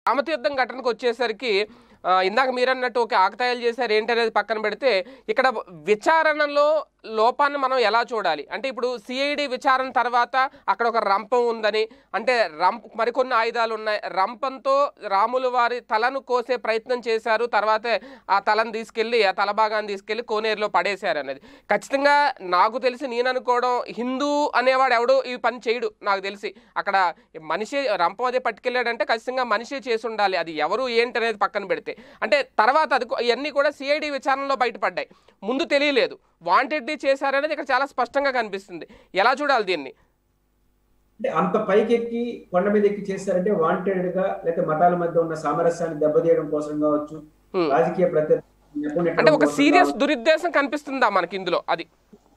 రామతీర్థం ఘటనకు వచ్చేసరికి ఆ, ఇందాక మీరన్నట్టు ఒక ఆకతాయిలు చేశారు ఏంటనేది పక్కన పెడితే ఇక్కడ విచారణలో లోపాన్ని మనం ఎలా చూడాలి అంటే ఇప్పుడు సిఐడి విచారణ తర్వాత అక్కడ ఒక రంపం ఉందని అంటే రంప్ మరికొన్ని ఆయుధాలు ఉన్నాయి రంపంతో రాములు వారి తలను కోసే ప్రయత్నం చేశారు తర్వాత ఆ తలను తీసుకెళ్ళి ఆ తల భాగాన్ని తీసుకెళ్ళి కోనేరులో పడేశారు అనేది ఖచ్చితంగా నాకు తెలిసి నేను అనుకోవడం హిందూ అనేవాడు ఎవడు ఈ పని చేయడు నాకు తెలిసి అక్కడ మనిషి రంపం అదే పట్టుకెళ్ళాడంటే ఖచ్చితంగా మనిషి చేసి ఉండాలి అది ఎవరు ఏంటి అనేది పక్కన పెడితే అంటే తర్వాత అది కూ- ఇవన్నీ కూడా సిఐడి విచారణలో బయటపడ్డాయి ముందు తెలియలేదు వాంటెడ్లీ చేశారనేది ఇక్కడ చాలా స్పష్టంగా కనిపిస్తుంది ఎలా చూడాలి దీన్ని అంటే అంత పైకెక్కి కొండ మీద ఎక్కి చేశారంటే వాంటెడ్ గా లేకపోతే మతాల మధ్య ఉన్న సామరస్యాన్ని దెబ్బతీయడం కోసం కావచ్చు Hmm. రాజకీయ ప్రత్యర్థి నెపం అంటే ఒక కోసం సీరియస్ కావచ్చు. దురుద్దేశం కనిపిస్తుందా మనకి ఇందులో అది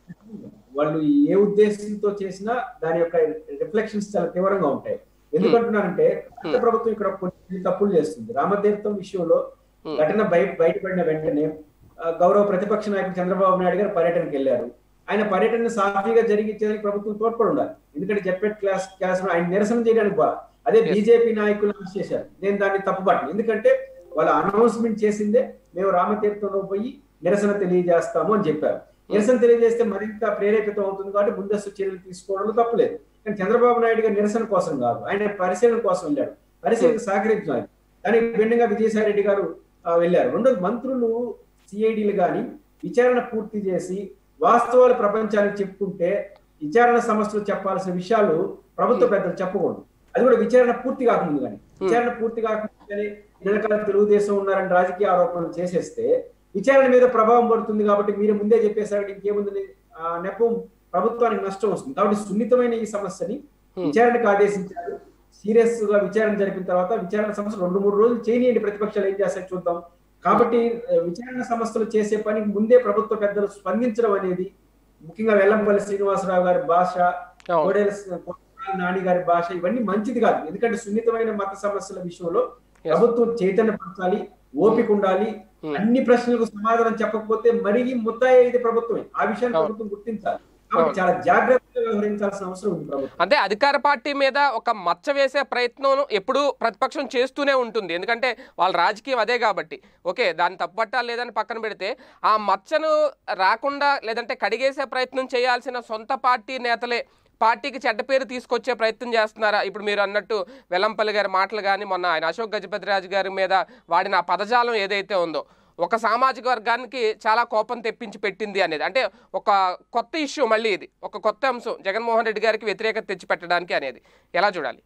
వాళ్ళు ఏ ఉద్దేశంతో చేసినా దాని యొక్క రిఫ్లెక్షన్స్ చాలా తీవ్రంగా ఉంటాయి ఎందుకంటున్నారంటే రాష్ట్ర ప్రభుత్వం ఇక్కడ కొన్ని తప్పులు చేస్తుంది రామతీర్థం విషయంలో Hmm. ఘటన బయట బయటపడిన వెంటనే ఆ, గౌరవ ప్రతిపక్ష నాయకుడు చంద్రబాబు నాయుడు గారు పర్యటనకి వెళ్ళారు ఆయన పర్యటన సాఫీగా జరిగించేదానికి ప్రభుత్వం తోడ్పడి ఉండాలి ఎందుకంటే జెడ్పెట్ క్లాస్ క్లాస్ ఆయన నిరసన చేయడానికి బా అదే Yes. బీజేపీ నాయకులు అరెస్ట్ చేశారు నేను దాన్ని తప్పుపట్టను ఎందుకంటే వాళ్ళ అనౌన్స్మెంట్ చేసిందే మేము రామతీర్థంలో పోయి నిరసన తెలియజేస్తాము అని చెప్పారు నిరసన తెలియజేస్తే మరింత ప్రేరేపితం అవుతుంది కాబట్టి ముందస్తు చర్యలు తీసుకోవడంలో తప్పులేదు కానీ చంద్రబాబు నాయుడు గారు నిరసన కోసం కాదు ఆయన పరిశీలన కోసం వెళ్ళాడు పరిశీలన సహకరించాలి దానికి భిన్నంగా విజయసాయి రెడ్డి గారు ఆ, వెళ్ళారు రెండోది మంత్రులు సిఐడిలు కానీ విచారణ పూర్తి చేసి వాస్తవాలు ప్రపంచానికి చెప్పుకుంటే విచారణ సంస్థలు చెప్పాల్సిన విషయాలు ప్రభుత్వ పెద్దలు చెప్పకూడదు అది కూడా విచారణ పూర్తి కాకముందు కానీ విచారణ పూర్తి కాకముందుగానే వెనకాల తెలుగుదేశం ఉన్నారని రాజకీయ ఆరోపణలు చేసేస్తే విచారణ మీద ప్రభావం పడుతుంది కాబట్టి మీరు ముందే చెప్పేశారు ఇంకేముందని ఆ నెపం ప్రభుత్వానికి నష్టం వస్తుంది కాబట్టి సున్నితమైన ఈ సమస్యని విచారణకు ఆదేశించారు సీరియస్ గా విచారణ జరిపిన తర్వాత విచారణ సంస్థ రెండు మూడు రోజులు చేయనియండి ప్రతిపక్షాలు ఏం చేస్తాయి చూద్దాం కాబట్టి ఆ, విచారణ సంస్థలు చేసే పని ముందే ప్రభుత్వ పెద్దలు స్పందించడం అనేది ముఖ్యంగా వెల్లంపల్లి శ్రీనివాసరావు గారి భాష అవును. కోడెల కోడెల నాని గారి భాష ఇవన్నీ మంచిది కాదు ఎందుకంటే సున్నితమైన మత సమస్యల విషయంలో ప్రభుత్వం చైతన్యపరచాలి ఓపిక ఉండాలి Hmm. అన్ని ప్రశ్నలకు సమాధానం చెప్పకపోతే మరిగి ముత్తాయి అయితే ప్రభుత్వమే ఆ విషయాన్ని అవును. ప్రభుత్వం గుర్తించాలి కాబట్టి చాలా జాగ్రత్తగా వ్యవహరించాల్సిన అవసరం ఉంది ప్రభుత్వం అంటే అధికార పార్టీ మీద ఒక మచ్చ వేసే ప్రయత్నం ఎప్పుడూ ప్రతిపక్షం చేస్తూనే ఉంటుంది ఎందుకంటే వాళ్ళ రాజకీయం అదే కాబట్టి ఓకే దాన్ని తప్పుపట్టాలి లేదని పక్కన పెడితే ఆ మచ్చను రాకుండా లేదంటే కడిగేసే ప్రయత్నం చేయాల్సిన సొంత పార్టీ నేతలే పార్టీకి చెడ్డ పేరు తీసుకొచ్చే ప్రయత్నం చేస్తున్నారా ఇప్పుడు మీరు అన్నట్టు వెల్లంపల్లి గారి మాటలు కానీ మొన్న ఆయన అశోక్ గజపతిరాజు గారి మీద వాడిన ఆ పదజాలం ఏదైతే ఉందో ఒక సామాజిక వర్గానికి చాలా కోపం తెప్పించి పెట్టింది అనేది అంటే ఒక కొత్త ఇష్యూ మళ్ళీ ఇది ఒక కొత్త అంశం జగన్మోహన్ రెడ్డి గారికి వ్యతిరేకత తెచ్చిపెట్టడానికి అనేది ఎలా చూడాలి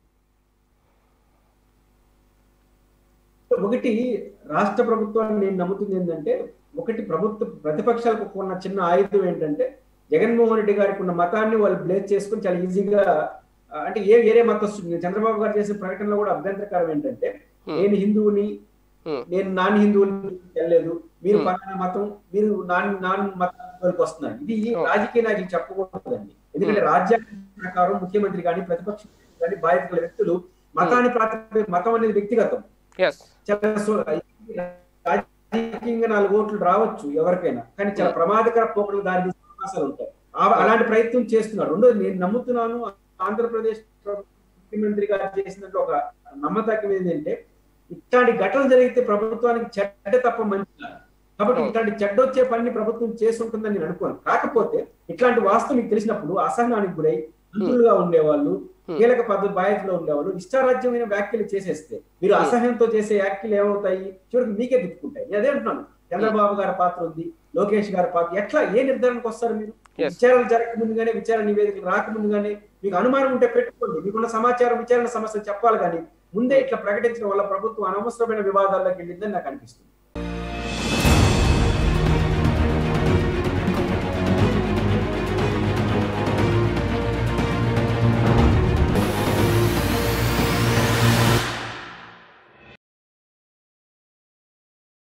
ఒకటి రాష్ట్ర ప్రభుత్వాన్ని నేను నమ్ముతుంది ఏంటంటే ఒకటి ప్రభుత్వ ప్రతిపక్షాలకు ఉన్న చిన్న ఆయుధం ఏంటంటే జగన్మోహన్ రెడ్డి గారికి ఉన్న మతాన్ని వాళ్ళు బ్లేజ్ చేసుకుని చాలా ఈజీగా ఆ, అంటే ఏ వేరే మతస్థుడు చంద్రబాబు గారు చేసిన ప్రకటనలో కూడా అభ్యంతరకరం ఏంటంటే Hmm. నేను హిందువుని Hmm. నేను నాన్ హిందువుని వెళ్ళలేదు మీరు Hmm. పలానా మతం మీరు నాన్ నాన్ మతానికి వస్తున్నారు ఇది Oh. రాజకీయ నాయకులు చెప్పకూడదండి ఎందుకంటే రాజ్యాంగం ప్రకారం ముఖ్యమంత్రి కానీ ప్రతిపక్ష కానీ బాధ్యత గల వ్యక్తులు మతాన్ని ప్రాతిపదిక మతం అనేది వ్యక్తిగతం ఎస్ చాలా సో- రాజకీయంగా నాలుగు ఓట్లు రావచ్చు ఎవరికైనా కానీ చాలా ప్రమాదకర పోకడలు దారి తీసే అవకాశాలు ఉంటాయి ఆ- అలాంటి ప్రయత్నం చేస్తున్నారు రెండోది నేను నమ్ముతున్నాను ఆంధ్రప్రదేశ్ ముఖ్యమంత్రి గారు చేసినట్లు ఒక నమ్మకం ఏంటంటే ఇట్లాంటి ఘటనలు జరిగితే ప్రభుత్వానికి చెడ్డ తప్ప మంచి కాదు. కాబట్టి అవును. ఇట్లాంటి చెడ్డ వచ్చే పని ప్రభుత్వం చేసి ఉంటుందని నేను అనుకోను కాకపోతే ఇట్లాంటి వాస్తవం మీకు తెలిసినప్పుడు అసహనానికి గురై మంత్రులుగా ఉండేవాళ్ళు Hmm. కీలక పద్ధతి బాధ్యతలో ఉండేవాళ్ళు ఇష్టారాజ్యమైన వ్యాఖ్యలు చేసేస్తే మీరు Hmm. అసహ్యంతో చేసే వ్యాఖ్యలు ఏమవుతాయి చివరికి మీకే తిప్పుకుంటాయి నేను అదే అంటున్నాను చంద్రబాబు గారి పాత్ర ఉంది లోకేష్ గారి పాత్ర ఎట్లా ఏ నిర్ధారణకు వస్తారు మీరు Yes. విచారణ జరగక ముందుగానే విచారణ నివేదికలు రాకముందుగానే మీకు అనుమానం ఉంటే పెట్టుకోండి మీకున్న సమాచారం విచారణ సమస్య చెప్పాలి కానీ ముందే ఇట్లా ప్రకటించడం వల్ల ప్రభుత్వం అనవసరమైన వివాదాల్లోకి వెళ్ళిందని నాకు అనిపిస్తుంది